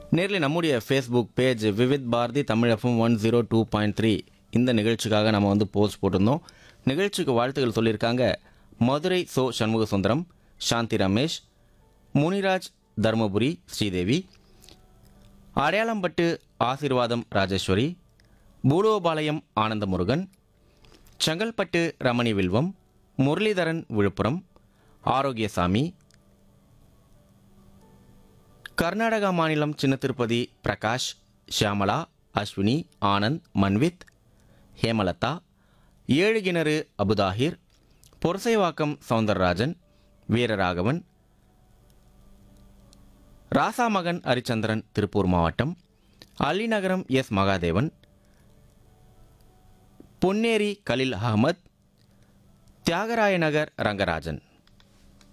நேரில் நம்முடைய Facebook page Vividh Bharati Tamil FM one zero two point three இந்த நிகழ்ச்சிக்காக நம்ம வந்து போஸ்ட் போட்டிருந்தோம் நிகழ்ச்சிக்கு வாழ்த்துக்கள் சொல்லியிருக்காங்க மதுரை சோ சண்முக சுந்தரம் சாந்தி ரமேஷ் முனிராஜ் தர்மபுரி ஸ்ரீதேவி அடையாளம்பட்டு ஆசீர்வாதம் ராஜேஸ்வரி பூலோபாளையம் ஆனந்தமுருகன் செங்கல்பட்டு ரமணி வில்வம் முரளிதரன் விழுப்புரம் ஆரோக்கியசாமி கர்நாடகா மாநிலம் சின்ன திருப்பதி பிரகாஷ் ஷியாமலா அஸ்வினி ஆனந்த் மன்வித் ஹேமலதா ஏழு கிணறு அபுதாஹிர் பொரசைவாக்கம் சவுந்தரராஜன் வீரராகவன் ராசாமகன் ஹரிச்சந்திரன் திருப்பூர் மாவட்டம் அலிநகரம் எஸ் மகாதேவன் பொன்னேரி கலில் அகமத் தியாகராய நகர் ரங்கராஜன்